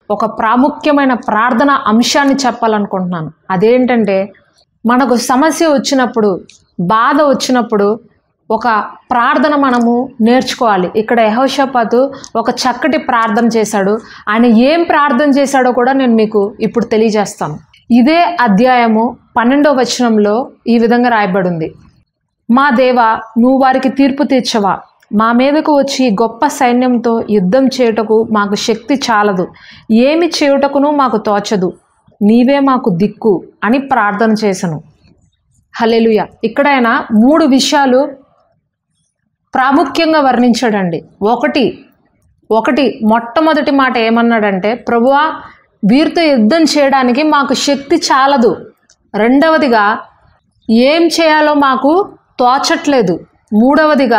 ఒక ప్రాముఖ్యమైన ప్రార్థన అంశాన్ని చెప్పాలనుకుంటున్నాను అదేంటంటే మనకు సమస్య వచ్చినప్పుడు బాధ వచ్చినప్పుడు ఒక ప్రార్థన మనము నేర్చుకోవాలి ఇక్కడ యహోషపాతు ఒక చక్కటి ప్రార్థన చేశాడు ఆయన ఏం ప్రార్థన చేశాడో కూడా నేను మీకు ఇప్పుడు తెలియజేస్తాను ఇదే అధ్యాయము పన్నెండో వచనంలో ఈ విధంగా రాయబడి ఉంది మా దేవ నువ్వు వారికి తీర్పు తీర్చవా మా మీదకు వచ్చి గొప్ప సైన్యంతో యుద్ధం చేయుటకు మాకు శక్తి చాలదు ఏమి చేయుటకును మాకు తోచదు నీవే మాకు దిక్కు అని ప్రార్థన చేసను హలెలుయ ఇక్కడ ఆయన మూడు విషయాలు ప్రాముఖ్యంగా వర్ణించాడండి ఒకటి ఒకటి మొట్టమొదటి మాట ఏమన్నాడంటే ప్రభువా వీరితో యుద్ధం చేయడానికి మాకు శక్తి చాలదు రెండవదిగా ఏం చేయాలో మాకు తోచట్లేదు మూడవదిగా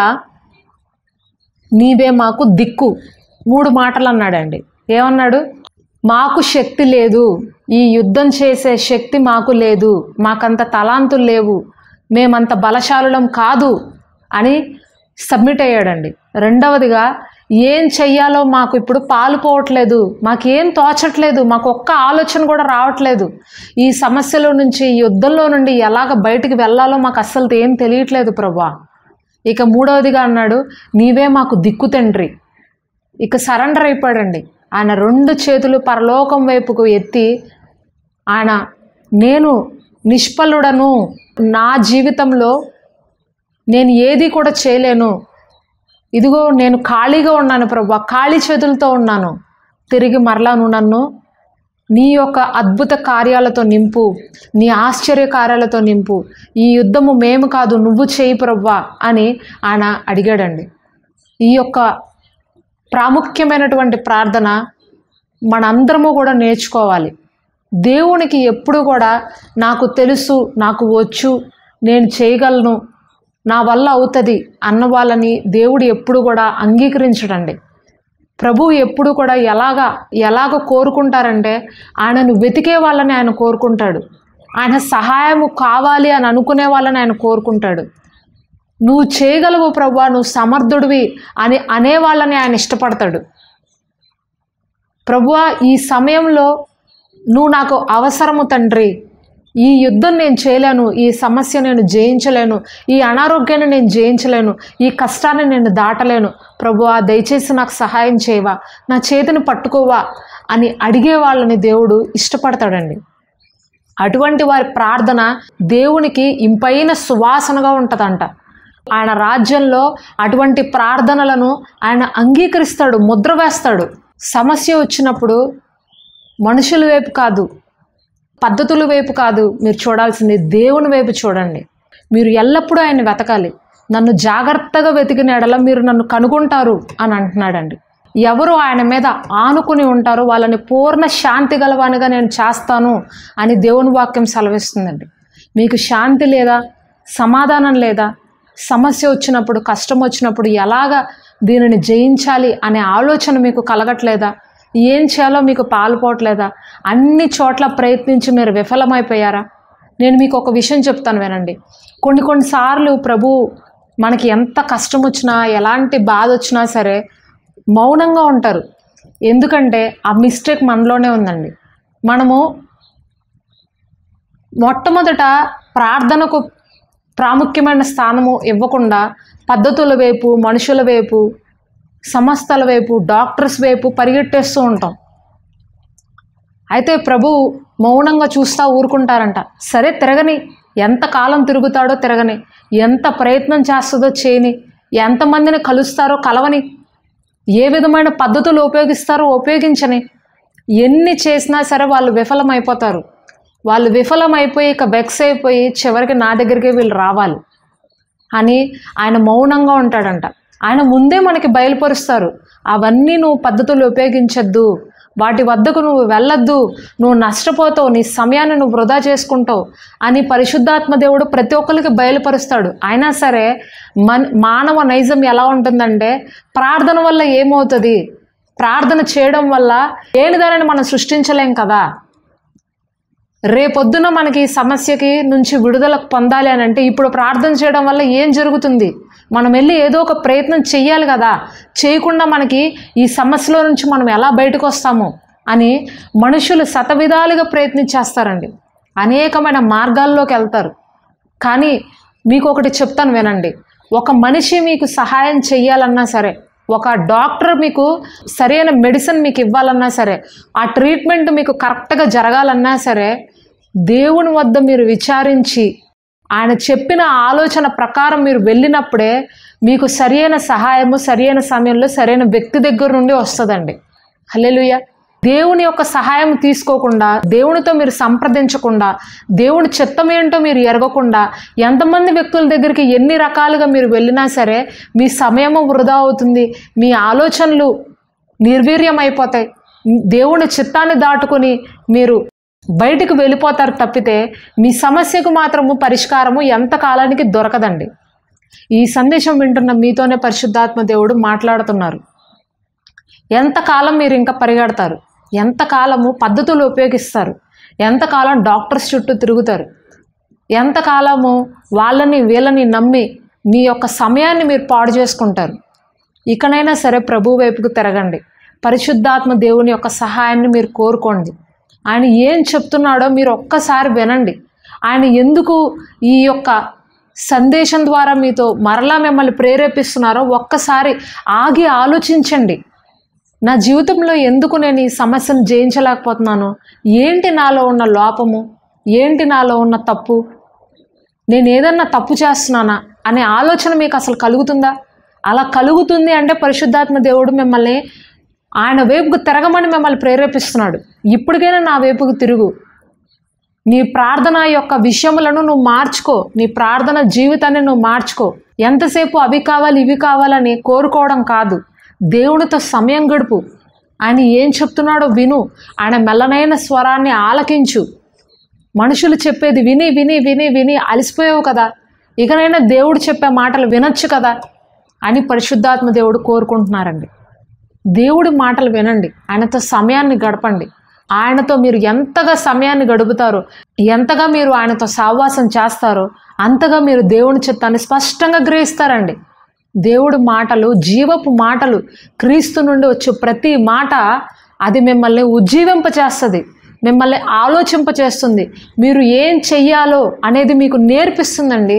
నీవే మాకు దిక్కు మూడు మాటలు అన్నాడండి ఏమన్నాడు మాకు శక్తి లేదు ఈ యుద్ధం చేసే శక్తి మాకు లేదు మాకంత తలాంతులు లేవు మేమంత బలశాలులం కాదు అని సబ్మిట్ అయ్యాడండి రెండవదిగా ఏం చెయ్యాలో మాకు ఇప్పుడు పాలుపోవట్లేదు మాకేం తోచట్లేదు మాకు ఒక్క ఆలోచన కూడా రావట్లేదు ఈ సమస్యలో నుంచి ఈ యుద్ధంలో నుండి ఎలాగ బయటికి వెళ్ళాలో మాకు అస్సలు ఏం తెలియట్లేదు ప్రభా ఇక మూడవదిగా అన్నాడు నీవే మాకు దిక్కు తండ్రి ఇక సరెండర్ అయిపోయాడండి ఆయన రెండు చేతులు పరలోకం వైపుకు ఎత్తి ఆయన నేను నిష్ఫలుడను నా జీవితంలో నేను ఏది కూడా చేయలేను ఇదిగో నేను ఖాళీగా ఉన్నాను ప్రభా ఖాళీ చేతులతో ఉన్నాను తిరిగి మరలా నువ్వు నన్ను నీ యొక్క అద్భుత కార్యాలతో నింపు నీ ఆశ్చర్య కార్యాలతో నింపు ఈ యుద్ధము మేము కాదు నువ్వు చేయి ప్రవ్వా అని ఆయన అడిగాడండి ఈ యొక్క ప్రాముఖ్యమైనటువంటి ప్రార్థన మనందరము కూడా నేర్చుకోవాలి దేవునికి ఎప్పుడు కూడా నాకు తెలుసు నాకు వచ్చు నేను చేయగలను నా వల్ల అవుతుంది అన్న వాళ్ళని దేవుడు ఎప్పుడు కూడా అంగీకరించడండి ప్రభు ఎప్పుడు కూడా ఎలాగా ఎలాగ కోరుకుంటారంటే ఆయనను వెతికే వాళ్ళని ఆయన కోరుకుంటాడు ఆయన సహాయము కావాలి అని అనుకునే వాళ్ళని ఆయన కోరుకుంటాడు నువ్వు చేయగలవు ప్రభా నువ్వు సమర్థుడివి అని అనే వాళ్ళని ఆయన ఇష్టపడతాడు ప్రభువా ఈ సమయంలో నువ్వు నాకు అవసరము తండ్రి ఈ యుద్ధం నేను చేయలేను ఈ సమస్య నేను జయించలేను ఈ అనారోగ్యాన్ని నేను జయించలేను ఈ కష్టాన్ని నేను దాటలేను ప్రభువా దయచేసి నాకు సహాయం చేయవా నా చేతిని పట్టుకోవా అని అడిగే వాళ్ళని దేవుడు ఇష్టపడతాడండి అటువంటి వారి ప్రార్థన దేవునికి ఇంపైన సువాసనగా ఉంటుందంట ఆయన రాజ్యంలో అటువంటి ప్రార్థనలను ఆయన అంగీకరిస్తాడు ముద్ర వేస్తాడు సమస్య వచ్చినప్పుడు మనుషుల వైపు కాదు పద్ధతుల వైపు కాదు మీరు చూడాల్సింది దేవుని వైపు చూడండి మీరు ఎల్లప్పుడూ ఆయన వెతకాలి నన్ను జాగ్రత్తగా వెతికిన ఎడల మీరు నన్ను కనుగొంటారు అని అంటున్నాడండి ఎవరు ఆయన మీద ఆనుకుని ఉంటారో వాళ్ళని పూర్ణ శాంతి గలవానిగా నేను చేస్తాను అని దేవుని వాక్యం సెలవిస్తుందండి మీకు శాంతి లేదా సమాధానం లేదా సమస్య వచ్చినప్పుడు కష్టం వచ్చినప్పుడు ఎలాగ దీనిని జయించాలి అనే ఆలోచన మీకు కలగట్లేదా ఏం చేయాలో మీకు పాలుపోవట్లేదా అన్ని చోట్ల ప్రయత్నించి మీరు విఫలమైపోయారా నేను మీకు ఒక విషయం చెప్తాను వినండి కొన్ని కొన్నిసార్లు ప్రభు మనకి ఎంత కష్టం వచ్చినా ఎలాంటి బాధ వచ్చినా సరే మౌనంగా ఉంటారు ఎందుకంటే ఆ మిస్టేక్ మనలోనే ఉందండి మనము మొట్టమొదట ప్రార్థనకు ప్రాముఖ్యమైన స్థానము ఇవ్వకుండా పద్ధతుల వైపు మనుషుల వైపు సంస్థల వైపు డాక్టర్స్ వైపు పరిగెట్టేస్తూ ఉంటాం అయితే ప్రభు మౌనంగా చూస్తా ఊరుకుంటారంట సరే తిరగని ఎంత కాలం తిరుగుతాడో తిరగని ఎంత ప్రయత్నం చేస్తుందో చేయని ఎంతమందిని కలుస్తారో కలవని ఏ విధమైన పద్ధతులు ఉపయోగిస్తారో ఉపయోగించని ఎన్ని చేసినా సరే వాళ్ళు విఫలమైపోతారు వాళ్ళు విఫలమైపోయి ఇక వెక్స్ అయిపోయి చివరికి నా దగ్గరికి వీళ్ళు రావాలి అని ఆయన మౌనంగా ఉంటాడంట ఆయన ముందే మనకి బయలుపరుస్తారు అవన్నీ నువ్వు పద్ధతులు ఉపయోగించద్దు వాటి వద్దకు నువ్వు వెళ్ళొద్దు నువ్వు నష్టపోతావు నీ సమయాన్ని నువ్వు వృధా చేసుకుంటావు అని పరిశుద్ధాత్మ దేవుడు ప్రతి ఒక్కరికి బయలుపరుస్తాడు అయినా సరే మన మానవ నైజం ఎలా ఉంటుందంటే ప్రార్థన వల్ల ఏమవుతుంది ప్రార్థన చేయడం వల్ల లేని దానిని మనం సృష్టించలేం కదా రేపొద్దున మనకి ఈ సమస్యకి నుంచి విడుదల పొందాలి అని అంటే ఇప్పుడు ప్రార్థన చేయడం వల్ల ఏం జరుగుతుంది మనం వెళ్ళి ఏదో ఒక ప్రయత్నం చెయ్యాలి కదా చేయకుండా మనకి ఈ సమస్యలో నుంచి మనం ఎలా బయటకు వస్తాము అని మనుషులు శతవిధాలుగా ప్రయత్నించేస్తారండి అనేకమైన మార్గాల్లోకి వెళ్తారు కానీ మీకు ఒకటి చెప్తాను వినండి ఒక మనిషి మీకు సహాయం చెయ్యాలన్నా సరే ఒక డాక్టర్ మీకు సరైన మెడిసిన్ మీకు ఇవ్వాలన్నా సరే ఆ ట్రీట్మెంట్ మీకు కరెక్ట్గా జరగాలన్నా సరే దేవుని వద్ద మీరు విచారించి ఆయన చెప్పిన ఆలోచన ప్రకారం మీరు వెళ్ళినప్పుడే మీకు సరియైన సహాయము సరియైన సమయంలో సరైన వ్యక్తి దగ్గర నుండి వస్తుందండి హల్లెలూయా దేవుని యొక్క సహాయం తీసుకోకుండా దేవునితో మీరు సంప్రదించకుండా దేవుని చిత్తం ఏంటో మీరు ఎరగకుండా ఎంతమంది వ్యక్తుల దగ్గరికి ఎన్ని రకాలుగా మీరు వెళ్ళినా సరే మీ సమయము వృధా అవుతుంది మీ ఆలోచనలు నిర్వీర్యం అయిపోతాయి దేవుని చిత్తాన్ని దాటుకొని మీరు బయటికి వెళ్ళిపోతారు తప్పితే మీ సమస్యకు మాత్రము పరిష్కారము ఎంత కాలానికి దొరకదండి ఈ సందేశం వింటున్న మీతోనే పరిశుద్ధాత్మ దేవుడు మాట్లాడుతున్నారు ఎంతకాలం మీరు ఇంకా పరిగెడతారు ఎంతకాలము పద్ధతులు ఉపయోగిస్తారు ఎంతకాలం డాక్టర్స్ చుట్టూ తిరుగుతారు ఎంతకాలము వాళ్ళని వీళ్ళని నమ్మి మీ యొక్క సమయాన్ని మీరు పాడు చేసుకుంటారు ఇకనైనా సరే ప్రభు వైపుకు తిరగండి పరిశుద్ధాత్మ దేవుని యొక్క సహాయాన్ని మీరు కోరుకోండి ఆయన ఏం చెప్తున్నాడో మీరు ఒక్కసారి వినండి ఆయన ఎందుకు ఈ యొక్క సందేశం ద్వారా మీతో మరలా మిమ్మల్ని ప్రేరేపిస్తున్నారో ఒక్కసారి ఆగి ఆలోచించండి నా జీవితంలో ఎందుకు నేను ఈ సమస్యను జయించలేకపోతున్నాను ఏంటి నాలో ఉన్న లోపము ఏంటి నాలో ఉన్న తప్పు నేను ఏదన్నా తప్పు చేస్తున్నానా అనే ఆలోచన మీకు అసలు కలుగుతుందా అలా కలుగుతుంది అంటే పరిశుద్ధాత్మ దేవుడు మిమ్మల్ని ఆయన వైపుకు తిరగమని మిమ్మల్ని ప్రేరేపిస్తున్నాడు ఇప్పటికైనా నా వైపుకు తిరుగు నీ ప్రార్థన యొక్క విషయములను నువ్వు మార్చుకో నీ ప్రార్థన జీవితాన్ని నువ్వు మార్చుకో ఎంతసేపు అవి కావాలి ఇవి కావాలని కోరుకోవడం కాదు దేవునితో సమయం గడుపు ఆయన ఏం చెప్తున్నాడో విను ఆయన మెల్లనైన స్వరాన్ని ఆలకించు మనుషులు చెప్పేది విని విని విని విని అలసిపోయావు కదా ఇకనైనా దేవుడు చెప్పే మాటలు వినొచ్చు కదా అని పరిశుద్ధాత్మ దేవుడు కోరుకుంటున్నారండి దేవుడి మాటలు వినండి ఆయనతో సమయాన్ని గడపండి ఆయనతో మీరు ఎంతగా సమయాన్ని గడుపుతారో ఎంతగా మీరు ఆయనతో సావాసం చేస్తారో అంతగా మీరు దేవుని చిత్తాన్ని స్పష్టంగా గ్రహిస్తారండి దేవుడి మాటలు జీవపు మాటలు క్రీస్తు నుండి వచ్చే ప్రతి మాట అది మిమ్మల్ని ఉజ్జీవింపచేస్తుంది మిమ్మల్ని ఆలోచింపచేస్తుంది మీరు ఏం చెయ్యాలో అనేది మీకు నేర్పిస్తుందండి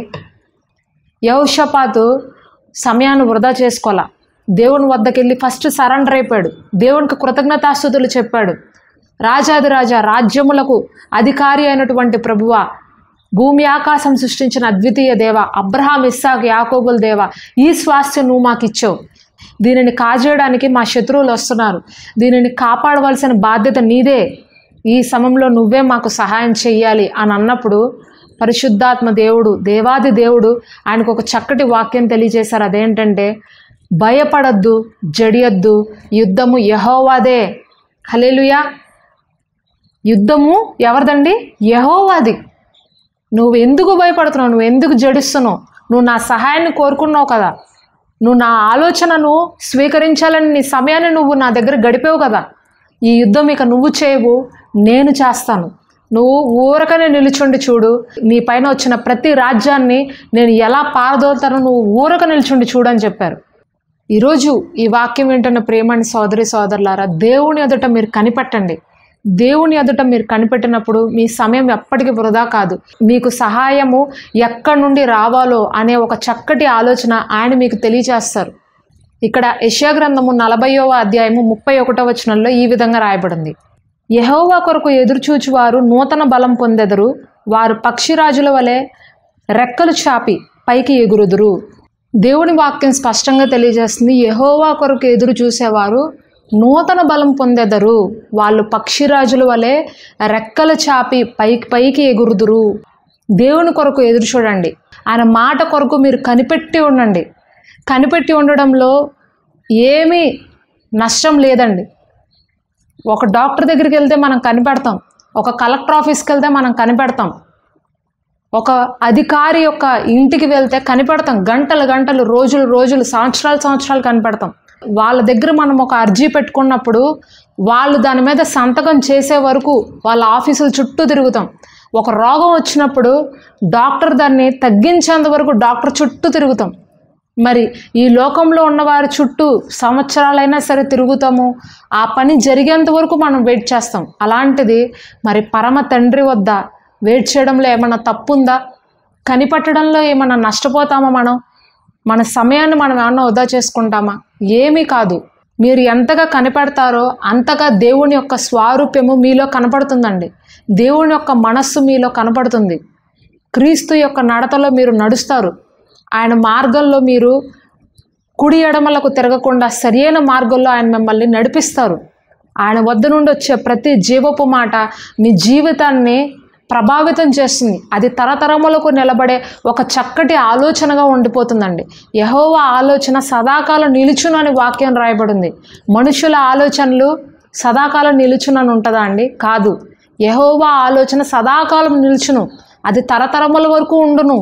యౌషపాతు సమయాన్ని వృధా చేసుకోవాలా దేవుని వద్దకు వెళ్ళి ఫస్ట్ సరెండర్ అయిపోయాడు దేవునికి కృతజ్ఞతాస్థుతులు చెప్పాడు రాజాదిరాజా రాజ్యములకు అధికారి అయినటువంటి ప్రభువ భూమి ఆకాశం సృష్టించిన అద్వితీయ దేవ అబ్రహాం ఇస్సాక్ యాకోబుల్ దేవ ఈ స్వాస్థ్యం నువ్వు మాకు ఇచ్చావు దీనిని కాజేయడానికి మా శత్రువులు వస్తున్నారు దీనిని కాపాడవలసిన బాధ్యత నీదే ఈ సమయంలో నువ్వే మాకు సహాయం చెయ్యాలి అని అన్నప్పుడు పరిశుద్ధాత్మ దేవుడు దేవాది దేవుడు ఆయనకు ఒక చక్కటి వాక్యం తెలియజేశారు అదేంటంటే భయపడద్దు జడియద్దు యుద్ధము యహోవాదే హలేలుయా యుద్ధము ఎవరిదండి యహోవాది నువ్వు ఎందుకు భయపడుతున్నావు నువ్వు ఎందుకు జడిస్తున్నావు నువ్వు నా సహాయాన్ని కోరుకున్నావు కదా నువ్వు నా ఆలోచనను స్వీకరించాలని నీ సమయాన్ని నువ్వు నా దగ్గర గడిపావు కదా ఈ యుద్ధం ఇక నువ్వు చేయవు నేను చేస్తాను నువ్వు ఊరకనే నిలుచుండి చూడు నీ పైన వచ్చిన ప్రతి రాజ్యాన్ని నేను ఎలా పారదోలుతానో నువ్వు ఊరక నిల్చుండి చూడని చెప్పారు ఈరోజు ఈ వాక్యం వింటున్న ప్రేమని సోదరి సోదరులారా దేవుని ఎదుట మీరు కనిపెట్టండి దేవుని ఎదుట మీరు కనిపెట్టినప్పుడు మీ సమయం ఎప్పటికీ వృధా కాదు మీకు సహాయము ఎక్కడి నుండి రావాలో అనే ఒక చక్కటి ఆలోచన ఆయన మీకు తెలియజేస్తారు ఇక్కడ యెషయా గ్రంథము నలభైవ అధ్యాయము ముప్పై ఒకటో వచనంలో ఈ విధంగా రాయబడింది యెహోవా కొరకు ఎదురుచూచువారు నూతన బలం పొందెదరు వారు పక్షిరాజుల వలె రెక్కలు చాపి పైకి ఎగురుదురు దేవుని వాక్యం స్పష్టంగా తెలియజేస్తుంది యెహోవా కొరకు ఎదురు చూసేవారు నూతన బలం పొందెదరు వాళ్ళు పక్షిరాజుల వలె రెక్కలు చాపి పైకి పైకి ఎగురుదురు దేవుని కొరకు ఎదురు చూడండి ఆయన మాట కొరకు మీరు కనిపెట్టి ఉండండి కనిపెట్టి ఉండడంలో ఏమీ నష్టం లేదండి ఒక డాక్టర్ దగ్గరికి వెళ్తే మనం కనిపెడతాం ఒక కలెక్టర్ ఆఫీస్కి వెళ్తే మనం కనిపెడతాం ఒక అధికారి యొక్క ఇంటికి వెళ్తే కనిపెడతాం గంటలు గంటలు రోజులు రోజులు సంవత్సరాలు సంవత్సరాలు కనిపెడతాం వాళ్ళ దగ్గర మనం ఒక అర్జీ పెట్టుకున్నప్పుడు వాళ్ళు దాని మీద సంతకం చేసే వరకు వాళ్ళ ఆఫీసుల చుట్టూ తిరుగుతాం ఒక రోగం వచ్చినప్పుడు డాక్టర్ దాన్ని తగ్గించేంత వరకు డాక్టర్ చుట్టూ తిరుగుతాం మరి ఈ లోకంలో ఉన్నవారి చుట్టూ సంవత్సరాలైనా సరే తిరుగుతాము ఆ పని జరిగేంత వరకు మనం వెయిట్ చేస్తాం అలాంటిది మరి పరమ తండ్రి వద్ద వెయిట్ చేయడంలో ఏమైనా తప్పు ఉందా కనిపట్టడంలో ఏమైనా నష్టపోతామా మనం మన సమయాన్ని మనం ఏమన్నా వృధా చేసుకుంటామా ఏమీ కాదు మీరు ఎంతగా కనిపెడతారో అంతగా దేవుని యొక్క స్వారూప్యము మీలో కనపడుతుందండి దేవుని యొక్క మనస్సు మీలో కనపడుతుంది క్రీస్తు యొక్క నడతలో మీరు నడుస్తారు ఆయన మార్గంలో మీరు కుడి ఎడమలకు తిరగకుండా సరియైన మార్గంలో ఆయన మిమ్మల్ని నడిపిస్తారు ఆయన వద్ద నుండి వచ్చే ప్రతి జీవపు మాట మీ జీవితాన్ని ప్రభావితం చేస్తుంది అది తరతరములకు నిలబడే ఒక చక్కటి ఆలోచనగా ఉండిపోతుందండి యహోవా ఆలోచన సదాకాలం నిలుచును అని వాక్యం రాయబడింది మనుషుల ఆలోచనలు సదాకాలం నిలుచునని ఉంటుందా అండి కాదు యహోవా ఆలోచన సదాకాలం నిలుచును అది తరతరముల వరకు ఉండును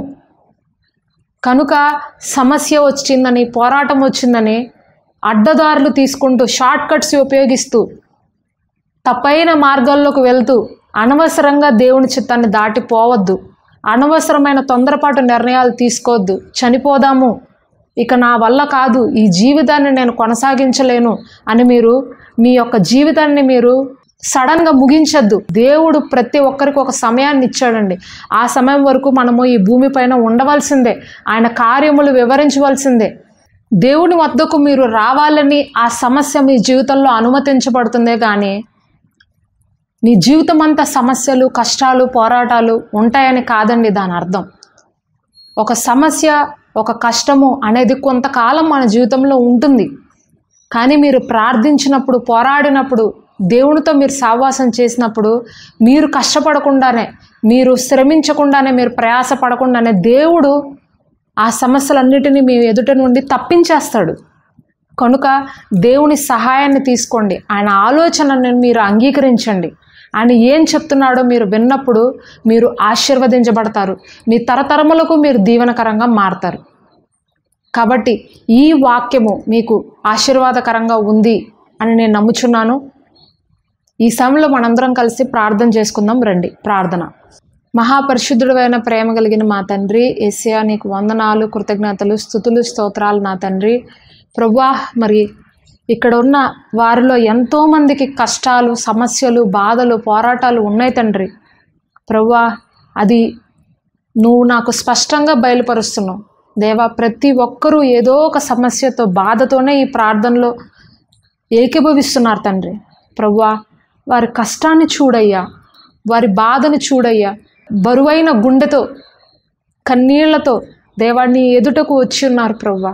కనుక సమస్య వచ్చిందని పోరాటం వచ్చిందని అడ్డదారులు తీసుకుంటూ షార్ట్ కట్స్ ఉపయోగిస్తూ తప్పైన మార్గాల్లోకి వెళ్తూ అనవసరంగా దేవుని చిత్తాన్ని దాటిపోవద్దు అనవసరమైన తొందరపాటు నిర్ణయాలు తీసుకోవద్దు చనిపోదాము ఇక నా వల్ల కాదు ఈ జీవితాన్ని నేను కొనసాగించలేను అని మీరు మీ యొక్క జీవితాన్ని మీరు సడన్గా ముగించద్దు దేవుడు ప్రతి ఒక్కరికి ఒక సమయాన్ని ఇచ్చాడండి ఆ సమయం వరకు మనము ఈ భూమిపైన ఉండవలసిందే ఆయన కార్యములు వివరించవలసిందే దేవుని వద్దకు మీరు రావాలని ఆ సమస్య మీ జీవితంలో అనుమతించబడుతుందే కానీ నీ జీవితం అంతా సమస్యలు కష్టాలు పోరాటాలు ఉంటాయని కాదండి దాని అర్థం ఒక సమస్య ఒక కష్టము అనేది కొంతకాలం మన జీవితంలో ఉంటుంది కానీ మీరు ప్రార్థించినప్పుడు పోరాడినప్పుడు దేవునితో మీరు సావాసం చేసినప్పుడు మీరు కష్టపడకుండానే మీరు శ్రమించకుండానే మీరు ప్రయాసపడకుండానే దేవుడు ఆ సమస్యలన్నిటినీ మీ ఎదుట నుండి తప్పించేస్తాడు కనుక దేవుని సహాయాన్ని తీసుకోండి ఆయన ఆలోచనను మీరు అంగీకరించండి ఆయన ఏం చెప్తున్నాడో మీరు విన్నప్పుడు మీరు ఆశీర్వదించబడతారు మీ తరతరములకు మీరు దీవెనకరంగా మారతారు కాబట్టి ఈ వాక్యము మీకు ఆశీర్వాదకరంగా ఉంది అని నేను నమ్ముచున్నాను ఈ సమయంలో మనందరం కలిసి ప్రార్థన చేసుకుందాం రండి ప్రార్థన మహాపరిశుద్ధుడైన ప్రేమ కలిగిన మా తండ్రి ఏసియా నీకు వందనాలు కృతజ్ఞతలు స్థుతులు స్తోత్రాలు నా తండ్రి ప్రభా మరి ఇక్కడ ఉన్న వారిలో ఎంతోమందికి కష్టాలు సమస్యలు బాధలు పోరాటాలు ఉన్నాయి తండ్రి ప్రభా అది నువ్వు నాకు స్పష్టంగా బయలుపరుస్తున్నావు దేవా ప్రతి ఒక్కరూ ఏదో ఒక సమస్యతో బాధతోనే ఈ ప్రార్థనలో ఏకీభవిస్తున్నారు తండ్రి ప్రభువా వారి కష్టాన్ని చూడయ్యా వారి బాధను చూడయ్యా బరువైన గుండెతో కన్నీళ్లతో దేవాన్ని ఎదుటకు వచ్చి ఉన్నారు ప్రవ్వా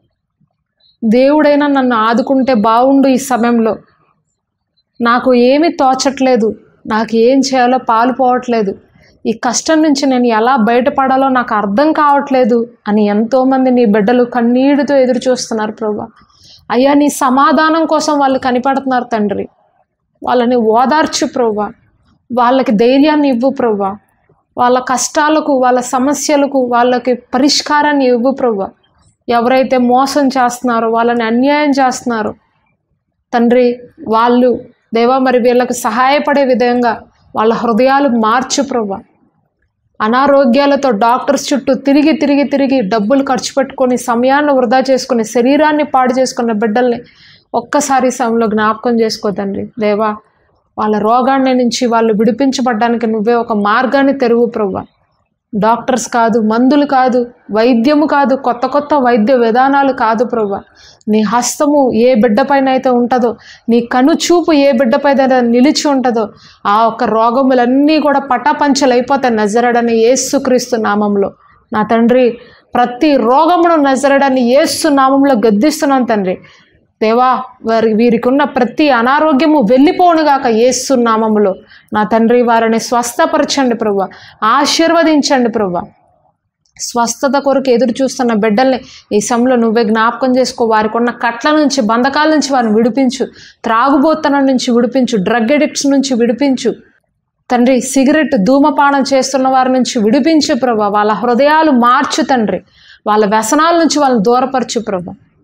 దేవుడైనా నన్ను ఆదుకుంటే బాగుండు ఈ సమయంలో నాకు ఏమీ తోచట్లేదు నాకు ఏం చేయాలో పాలు పోవట్లేదు ఈ కష్టం నుంచి నేను ఎలా బయటపడాలో నాకు అర్థం కావట్లేదు అని ఎంతోమంది నీ బిడ్డలు కన్నీటితో ఎదురు చూస్తున్నారు ప్రభా అయ్యా నీ సమాధానం కోసం వాళ్ళు కనిపడుతున్నారు తండ్రి వాళ్ళని ఓదార్చు ప్రవ్వా వాళ్ళకి ధైర్యాన్ని ఇవ్వు ప్రవ్వా వాళ్ళ కష్టాలకు వాళ్ళ సమస్యలకు వాళ్ళకి పరిష్కారాన్ని ఇవ్వు ప్రవ్వా ఎవరైతే మోసం చేస్తున్నారో వాళ్ళని అన్యాయం చేస్తున్నారో తండ్రి వాళ్ళు దేవా మరి వీళ్ళకి సహాయపడే విధంగా వాళ్ళ హృదయాలు మార్చు ప్రభా అనారోగ్యాలతో డాక్టర్స్ చుట్టూ తిరిగి తిరిగి తిరిగి డబ్బులు ఖర్చు పెట్టుకొని సమయాన్ని వృధా చేసుకుని శరీరాన్ని పాడు చేసుకున్న బిడ్డల్ని ఒక్కసారి సమయంలో జ్ఞాపకం చేసుకో తండ్రి దేవా వాళ్ళ రోగాన్ని నుంచి వాళ్ళు విడిపించబడ్డానికి నువ్వే ఒక మార్గాన్ని తెరువు ప్రభా డాక్టర్స్ కాదు మందులు కాదు వైద్యము కాదు కొత్త కొత్త వైద్య విధానాలు కాదు ప్రభా నీ హస్తము ఏ బిడ్డపైన అయితే ఉంటుందో నీ కనుచూపు ఏ బిడ్డపైన నిలిచి ఉంటుందో ఆ ఒక్క రోగములన్నీ కూడా పటాపంచలైపోతాయి నజరడని యేసుక్రీస్తు నామంలో నా తండ్రి ప్రతి రోగమును నజరడని యేసు నామంలో గద్దిస్తున్నాను తండ్రి దేవా వారి వీరికి ఉన్న ప్రతి అనారోగ్యము వెళ్ళిపోనుగాక యేసు నామములో నా తండ్రి వారిని స్వస్థపరచండి ప్రభు ఆశీర్వదించండి ప్రభు స్వస్థత కొరకు ఎదురు చూస్తున్న బిడ్డల్ని ఈ సమయంలో నువ్వే జ్ఞాపకం చేసుకో వారికి ఉన్న కట్ల నుంచి బంధకాల నుంచి వారిని విడిపించు త్రాగుబోతనం నుంచి విడిపించు డ్రగ్ ఎడిక్ట్స్ నుంచి విడిపించు తండ్రి సిగరెట్ ధూమపానం చేస్తున్న వారి నుంచి విడిపించు ప్రభా వాళ్ళ హృదయాలు మార్చు తండ్రి వాళ్ళ వ్యసనాల నుంచి వాళ్ళని దూరపరచు ప్రభా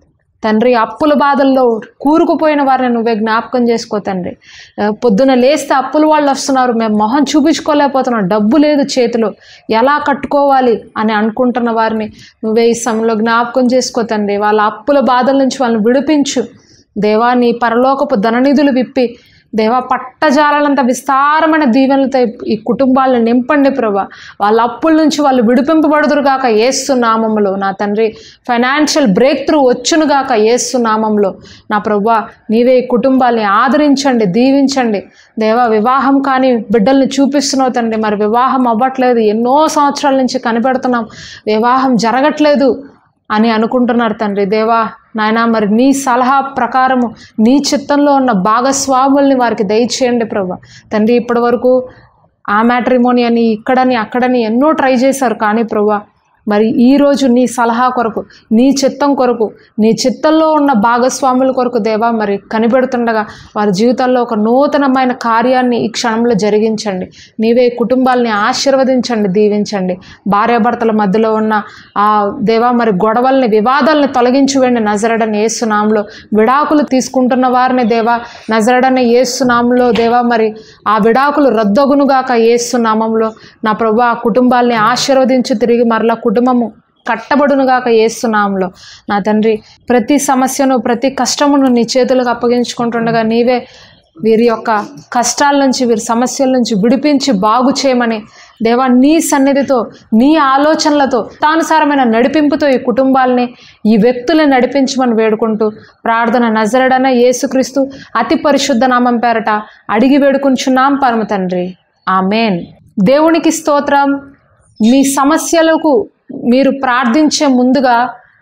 తండ్రి అప్పుల బాధల్లో కూరుకుపోయిన వారిని నువ్వే జ్ఞాపకం చేసుకో తండ్రి ఆ, పొద్దున లేస్తే అప్పుల వాళ్ళు వస్తున్నారు మేము మొహం చూపించుకోలేకపోతున్నాం డబ్బు లేదు చేతిలో ఎలా కట్టుకోవాలి అని అనుకుంటున్న వారిని నువ్వే ఈ సమయంలో జ్ఞాపకం చేసుకో తండ్రి వాళ్ళ అప్పుల బాధల నుంచి వాళ్ళని విడిపించు దేవా నీ పరలోకపు ధననిధులు విప్పి దేవా పట్టజాలంత విస్తారమైన దీవెనలతో ఈ కుటుంబాలను నింపండి ప్రభా వాళ్ళ అప్పుల నుంచి వాళ్ళు విడిపింపబడుదురు గాక ఏసు నామంలో నా తండ్రి ఫైనాన్షియల్ బ్రేక్ త్రూ వచ్చును గాక ఏసు నామంలో నా ప్రభా నీవే ఈ కుటుంబాల్ని ఆదరించండి దీవించండి దేవా వివాహం కానీ బిడ్డల్ని చూపిస్తున్నావు తండ్రి మరి వివాహం అవ్వట్లేదు ఎన్నో సంవత్సరాల నుంచి కనిపెడుతున్నాం వివాహం జరగట్లేదు అని అనుకుంటున్నారు తండ్రి దేవా నాయనా మరి నీ సలహా ప్రకారము నీ చిత్తంలో ఉన్న భాగస్వాముల్ని వారికి దయచేయండి ప్రభా తండ్రి ఇప్పటి వరకు ఆ మ్యాట్రిమోని అని ఇక్కడని అక్కడని ఎన్నో ట్రై చేశారు కానీ ప్రభా మరి ఈరోజు నీ సలహా కొరకు నీ చిత్తం కొరకు నీ చిత్తంలో ఉన్న భాగస్వాముల కొరకు దేవా మరి కనిపెడుతుండగా వారి జీవితాల్లో ఒక నూతనమైన కార్యాన్ని ఈ క్షణంలో జరిగించండి నీవే కుటుంబాల్ని ఆశీర్వదించండి దీవించండి భార్యాభర్తల మధ్యలో ఉన్న ఆ దేవా మరి గొడవల్ని వివాదాలని తొలగించి వెండి నజరడని ఏసునామంలో విడాకులు తీసుకుంటున్న వారిని దేవా నజరడని ఏసునామంలో దేవా మరి ఆ విడాకులు రద్దగునుగాక ఏసునామంలో నా ప్రభు ఆ కుటుంబాల్ని ఆశీర్వదించి తిరిగి మరలా కుటుంబము కట్టబడునుగాక ఏసునామంలో నా తండ్రి ప్రతి సమస్యను ప్రతి కష్టమును నీ చేతులకు అప్పగించుకుంటుండగా నీవే వీరి యొక్క కష్టాల నుంచి వీరి సమస్యల నుంచి విడిపించి బాగు చేయమని దేవా నీ సన్నిధితో నీ ఆలోచనలతో తానుసారమైన నడిపింపుతో ఈ కుటుంబాలని ఈ వ్యక్తులను నడిపించమని వేడుకుంటూ ప్రార్థన నజరడన యేసుక్రీస్తు అతి పరిశుద్ధ నామం పేరట అడిగి వేడుకుంటున్నాం పరమ తండ్రి ఆమెన్ దేవునికి స్తోత్రం మీ సమస్యలకు మీరు ప్రార్థించే ముందుగా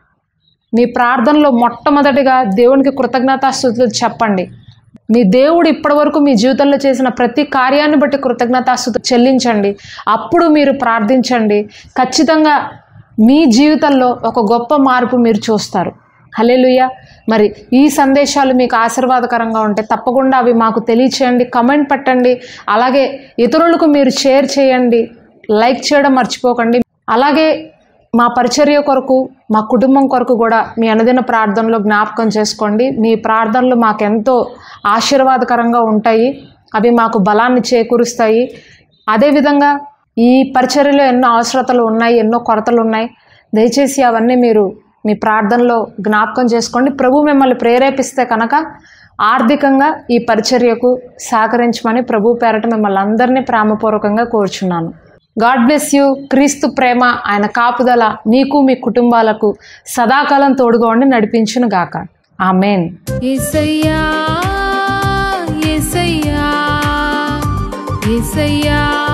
మీ ప్రార్థనలో మొట్టమొదటిగా దేవునికి కృతజ్ఞతాస్థుతులు చెప్పండి మీ దేవుడు ఇప్పటివరకు మీ జీవితంలో చేసిన ప్రతి కార్యాన్ని బట్టి కృతజ్ఞతాస్థుతి చెల్లించండి అప్పుడు మీరు ప్రార్థించండి ఖచ్చితంగా మీ జీవితంలో ఒక గొప్ప మార్పు మీరు చూస్తారు హలేలుయ్య మరి ఈ సందేశాలు మీకు ఆశీర్వాదకరంగా ఉంటే తప్పకుండా అవి మాకు తెలియచేయండి కమెంట్ పెట్టండి అలాగే ఇతరులకు మీరు షేర్ చేయండి లైక్ చేయడం మర్చిపోకండి అలాగే మా పరిచర్య కొరకు మా కుటుంబం కొరకు కూడా మీ అనుదిన ప్రార్థనలో జ్ఞాపకం చేసుకోండి మీ ప్రార్థనలు మాకెంతో ఆశీర్వాదకరంగా ఉంటాయి అవి మాకు బలాన్ని చేకూరుస్తాయి అదేవిధంగా ఈ పరిచర్యలో ఎన్నో అవసరతలు ఉన్నాయి ఎన్నో కొరతలు ఉన్నాయి దయచేసి అవన్నీ మీరు మీ ప్రార్థనలో జ్ఞాపకం చేసుకోండి ప్రభు మిమ్మల్ని ప్రేరేపిస్తే కనుక ఆర్థికంగా ఈ పరిచర్యకు సహకరించమని ప్రభు పేరట మిమ్మల్ని అందరినీ ప్రేమపూర్వకంగా కోరుచున్నాను గాడ్ బ్లెస్ యూ క్రీస్తు ప్రేమ ఆయన కాపుదల నీకు మీ కుటుంబాలకు సదాకాలం తోడుగా ఉండి నడిపించును గాక ఆమెన్ ఏసయ్యా ఏసయ్యా ఏసయ్యా